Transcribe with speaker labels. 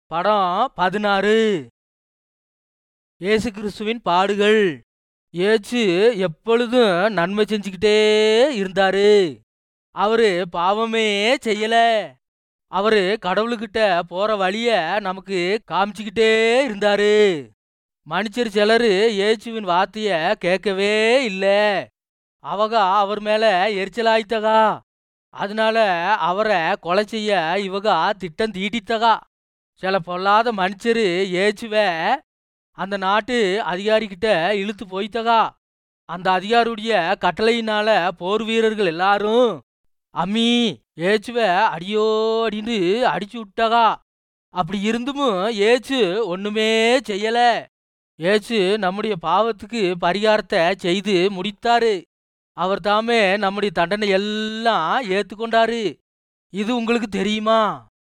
Speaker 1: படம் பதினாறு இயேசு கிறிஸ்துவின் பாடுகள் ஏச்சு எப்பொழுதும் நன்மை செஞ்சுக்கிட்டே இருந்தாரு அவரு பாவமே செய்யல அவரு கடவுளுக்கிட்ட போற வழிய நமக்கு காமிச்சுக்கிட்டே இருந்தாரு மனுஷர் சிலரு இயேசுவின் வார்த்தைய கேட்கவே இல்ல அவங்க அவர் மேல எரிச்சலாயித்தகா அதனால அவரை கொலை செய்ய இவங்க திட்டம் தீட்டித்தகா சில பொல்லாத மனுஷரு ஏச்சுவ அந்த நாட்டு அதிகாரிகிட்ட இழுத்து போய்த்தகா அந்த அதிகாரியுடைய கட்டளையினால போர் வீரர்கள் எல்லாரும் அம்மி ஏச்சுவ அடியோ அடின்னு அடிச்சு விட்டகா அப்படி இருந்தும் ஏச்சு ஒண்ணுமே செய்யல ஏச்சு நம்முடைய பாவத்துக்கு பரிகாரத்தை செய்து முடித்தாரு அவர் தாமே நம்முடைய தண்டனை எல்லாம் ஏத்துக்கொண்டாரு இது உங்களுக்கு தெரியுமா